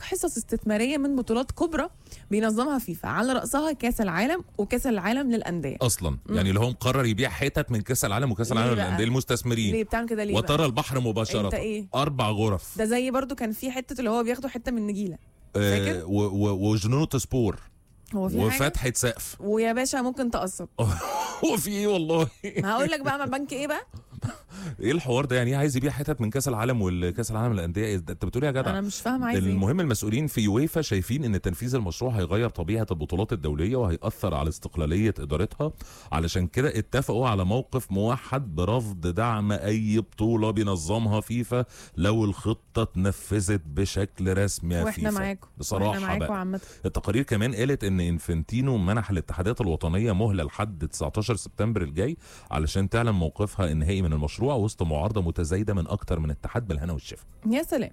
حصص استثماريه من بطولات كبرى بينظمها فيفا على راسها كاس العالم وكاس العالم للانديه اصلا يعني اللي هو مقرر يبيع حتت من كاس العالم وكاس ليه العالم بقى؟ للانديه المستثمرين ليه بتعمل كده ليه بقى؟ وترى البحر مباشره انت ايه؟ اربع غرف ده زي برضو كان في حته اللي هو بياخدوا حته من نجيله آه فاكر؟ و- و- وجنونة سبور هو في حاجه وفتحة سقف ويا باشا ممكن تقسط هو في ايه والله هقول لك بقى ما بنك ايه بقى ايه الحوار ده يعني ايه عايز يبيع حتت من كاس العالم والكاس العالم للانديه إيه ده انت بتقول إيه يا جدع انا مش فاهمه عايز ايه المهم المسؤولين في يويفا شايفين ان تنفيذ المشروع هيغير طبيعه البطولات الدوليه وهيأثر على استقلاليه ادارتها علشان كده اتفقوا على موقف موحد برفض دعم اي بطوله بينظمها فيفا لو الخطه اتنفذت بشكل رسمي يا واحنا فيفا معاكم بصراحه واحنا معاكم بقى عامه التقارير كمان قالت ان انفنتينو منح الاتحادات الوطنيه مهله لحد 19 سبتمبر الجاي علشان تعلن موقفها النهائي من المشروع وسط معارضه متزايده من اكتر من اتحاد بالهنا والشفا يا سلام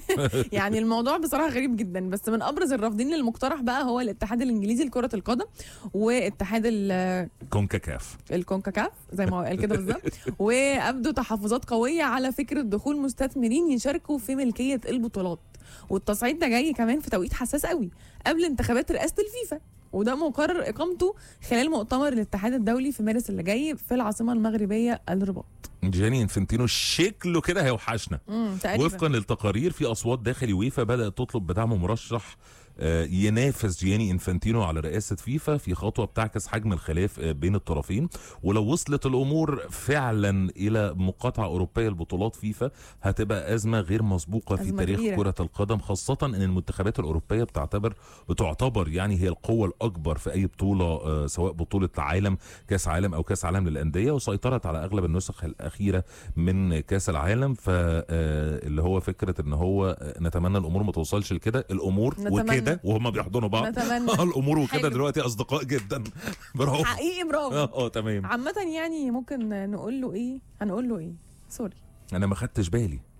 يعني الموضوع بصراحه غريب جدا بس من ابرز الرافضين للمقترح بقى هو الاتحاد الانجليزي لكره القدم واتحاد ال- كونكاكاف الكونكاكاف زي ما هو قال كده بالظبط وابدوا تحفظات قويه على فكره دخول مستثمرين يشاركوا في ملكيه البطولات والتصعيد ده جاي كمان في توقيت حساس قوي قبل انتخابات رئاسه الفيفا وده مقرر اقامته خلال مؤتمر الاتحاد الدولي في مارس اللي جاي في العاصمه المغربيه الرباط جاني انفنتينو شكله كده هيوحشنا امم تقريبا وفقا للتقارير في اصوات داخل يويفا بدات تطلب بدعم مرشح آه، ينافس جياني انفانتينو على رئاسه فيفا في خطوه بتعكس حجم الخلاف آه، بين الطرفين ولو وصلت الامور فعلا الى مقاطعه اوروبيه لبطولات فيفا هتبقى ازمه غير مسبوقه في أزمة تاريخ كبيرة. كره القدم خاصه ان المنتخبات الاوروبيه بتعتبر بتعتبر يعني هي القوه الاكبر في اي بطوله آه، سواء بطوله عالم كاس عالم او كاس عالم للانديه وسيطرت على اغلب النسخ الاخيره من كاس العالم فاللي هو فكره ان هو آه، نتمنى الامور ما توصلش لكده الامور نتمنى. وكده وهم بيحضنوا بعض نتمنى الامور وكده حلو. دلوقتي اصدقاء جدا برافو حقيقي برافو اه اه تمام عامة يعني ممكن نقول له ايه هنقول له ايه سوري انا ما خدتش بالي